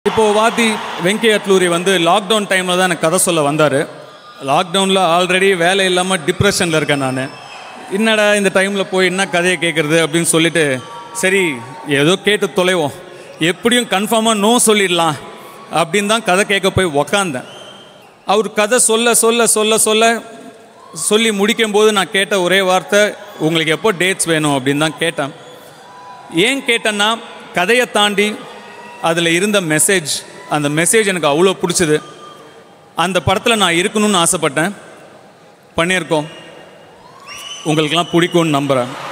இப்போ வாத்தி வெங்கி அட்லூரி வந்து லாக்டவுன் டைமில் தான் எனக்கு கதை சொல்ல வந்தார் லாக்டவுனில் ஆல்ரெடி வேலை இல்லாமல் டிப்ரெஷனில் இருக்கேன் நான் என்னடா இந்த டைமில் போய் என்ன கதையை கேட்குறது அப்படின்னு சொல்லிட்டு சரி ஏதோ கேட்டு தொலைவோம் எப்படியும் கன்ஃபார்மாக நோ சொல்லிடலாம் அப்படின்னு தான் கதை கேட்க போய் உக்காந்தேன் அவர் கதை சொல்ல சொல்ல சொல்ல சொல்ல சொல்லி முடிக்கும்போது நான் கேட்ட ஒரே வார்த்தை உங்களுக்கு எப்போ டேட்ஸ் வேணும் அப்படின்னு தான் கேட்டேன் ஏன் கேட்டேன்னா கதையை தாண்டி அதில் இருந்த மெசேஜ் அந்த மெசேஜ் எனக்கு அவ்வளோ பிடிச்சது அந்த படத்தில் நான் இருக்கணும்னு ஆசைப்பட்டேன் பண்ணியிருக்கோம் உங்களுக்கெல்லாம் பிடிக்கும்னு நம்புகிறேன்